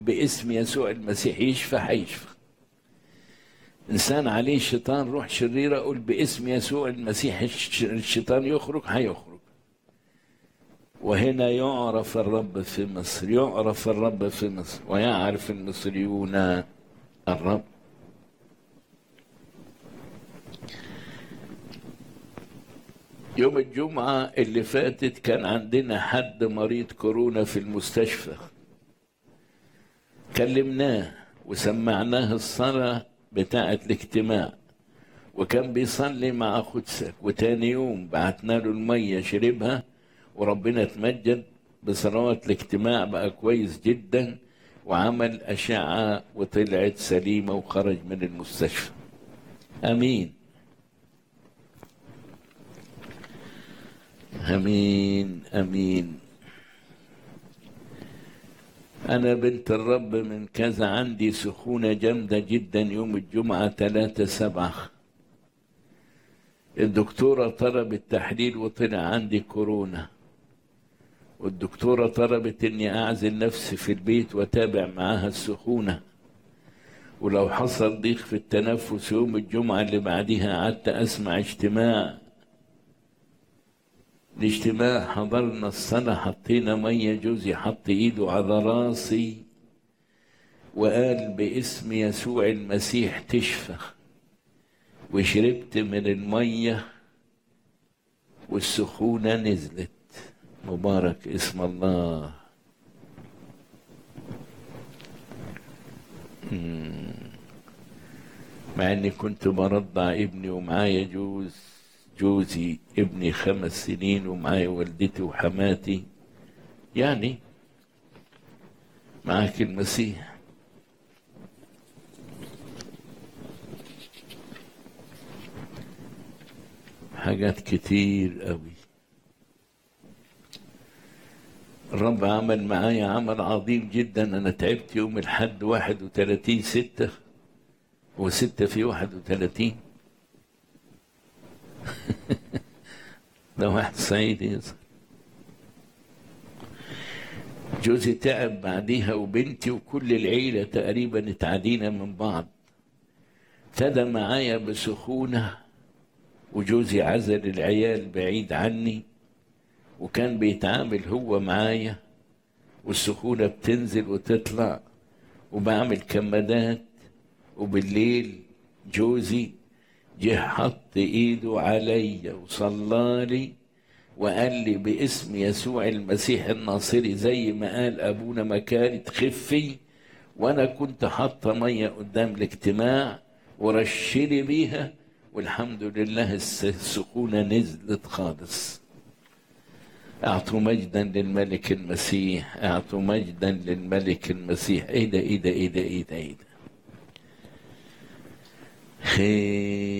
باسم يسوع المسيح يشفى هيشفى انسان عليه شيطان روح شريره اقول باسم يسوع المسيح الش- الشيطان يخرج هيخرج وهنا يعرف الرب في مصر يعرف الرب في مصر ويعرف المصريون الرب يوم الجمعة اللي فاتت كان عندنا حد مريض كورونا في المستشفى كلمناه وسمعناه الصلاة بتاعة الاجتماع وكان بيصلي مع قدسك وتاني يوم بعتنا له المية شربها وربنا اتمجد بصلوات الاجتماع بقى كويس جدا وعمل أشعة وطلعت سليمة وخرج من المستشفى أمين أمين أمين أنا بنت الرب من كذا عندي سخونة جامدة جدا يوم الجمعة ثلاثة سبعة الدكتورة طلبت تحليل وطلع عندي كورونا والدكتورة طلبت إني أعزل نفسي في البيت وأتابع معاها السخونة ولو حصل ضيق في التنفس يوم الجمعة اللي بعديها قعدت أسمع اجتماع الاجتماع حضرنا الصلاة حطينا مية جوزي حط ايده على راسي وقال باسم يسوع المسيح تشفى وشربت من المية والسخونة نزلت مبارك اسم الله مم. مع اني كنت برضع ابني ومعايا جوز جوزي ابني خمس سنين ومعايا والدتي وحماتي يعني معاك المسيح حاجات كتير قوي الرب عمل معايا عمل عظيم جدا انا تعبت يوم الحد واحد وثلاثين ستة وستة في واحد وثلاثين ده واحد صعيدي يظهر جوزي تعب بعديها وبنتي وكل العيلة تقريبا اتعدينا من بعض ابتدى معايا بسخونة وجوزي عزل العيال بعيد عني وكان بيتعامل هو معايا والسخونة بتنزل وتطلع وبعمل كمادات وبالليل جوزي جه حط ايده عليا وصلالي وقال لي باسم يسوع المسيح الناصري زي ما قال ابونا مكاري تخفي وانا كنت حاطه ميه قدام الاجتماع ورشلي بيها والحمد لله الس- السخونه نزلت خالص اعطوا مجدا للملك المسيح اعطوا مجدا للملك المسيح ايه ده ايه ده ايه ده ايه ده, إيه ده؟ خير